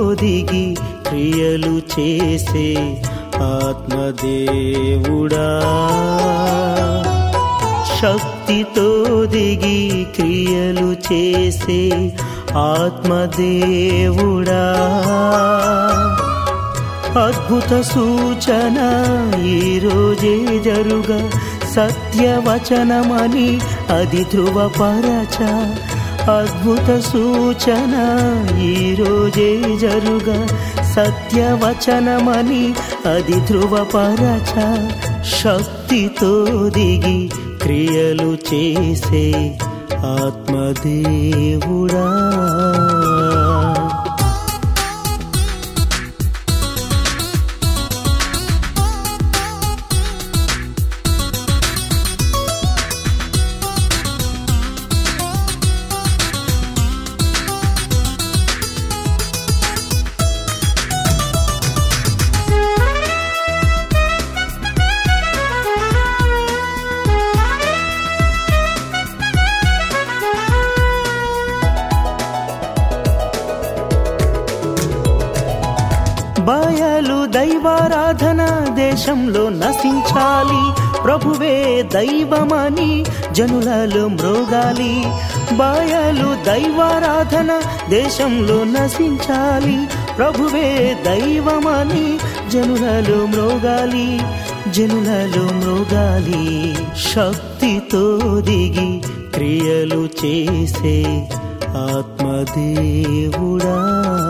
దిగి క్రియలు చేసే ఆత్మదేవుడా శక్తితో దిగి క్రియలు చేసే ఆత్మదేవుడా అద్భుత సూచన ఈ రోజే జరుగ సత్యవచనమని అది ధృవపరచ అద్భుత సూచన ఈ రోజే జరుగ సత్యవచనమని అది ధృవపరచ శక్తితో దిగి క్రియలు చేసే ఆత్మదేవుడా బయలు దైవారాధన దేశంలో నశించాలి ప్రభువే దైవమని జనులలో మ్రోగాలి బయలు దైవారాధన దేశంలో నశించాలి ప్రభువే దైవమని జనులలో మ్రోగాలి జనులలో మ్రోగాలి శక్తితో దిగి క్రియలు చేసే ఆత్మదేవుడా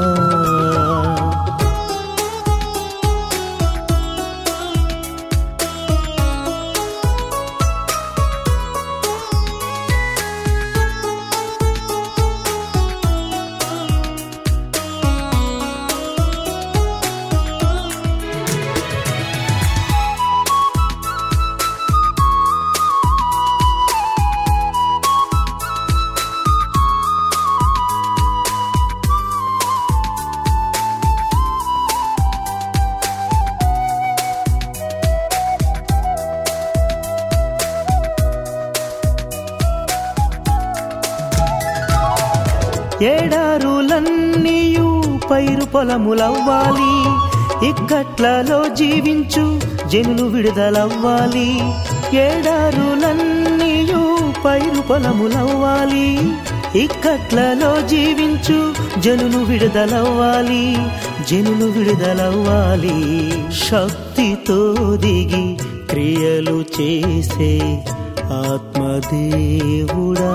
ఏడారులన్నీయు పైరు పొలములవ్వాలి ఇక్కట్లలో జీవించు జనులు విడుదలవ్వాలి ఏడారులన్నీయు పైరు పొలములవ్వాలి ఇక్కట్లలో జీవించు జనులు విడుదలవ్వాలి జనులు విడుదలవ్వాలి శక్తితో దిగి క్రియలు చేసే ఆత్మదేవుడా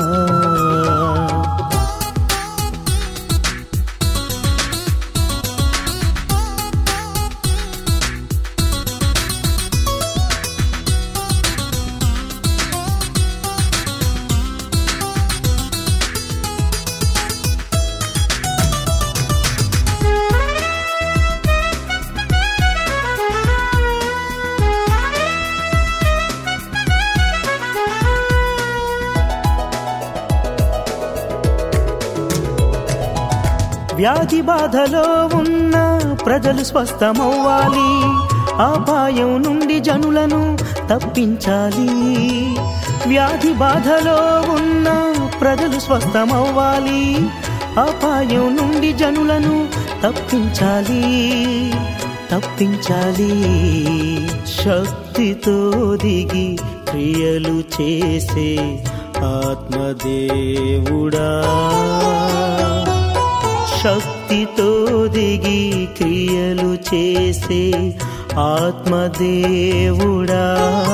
వ్యాధి బాధలో ఉన్న ప్రజలు స్వస్థమవ్వాలి అపాయం నుండి జనులను తప్పించాలి వ్యాధి బాధలో ఉన్న ప్రజలు స్వస్థమవ్వాలి అపాయం నుండి జనులను తప్పించాలి తప్పించాలి శక్తితో దిగి క్రియలు చేసే ఆత్మదేవుడా శక్తితో దిగి క్రియలు చేసే ఆత్మదేవుడా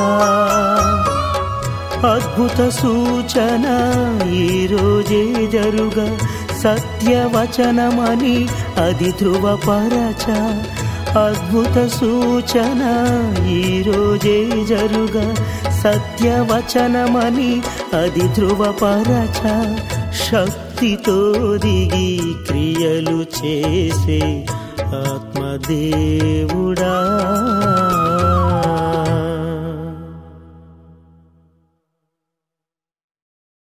అద్భుత సూచన ఈ రోజే జరుగ సత్యవచనమని అది ధృవపరచ అద్భుత సూచన ఈ రోజే జరుగ సత్యవచనమని అది ధృవపరచ శక్తితో దిగి క్రియలు చేసే ఆత్మదేవుడా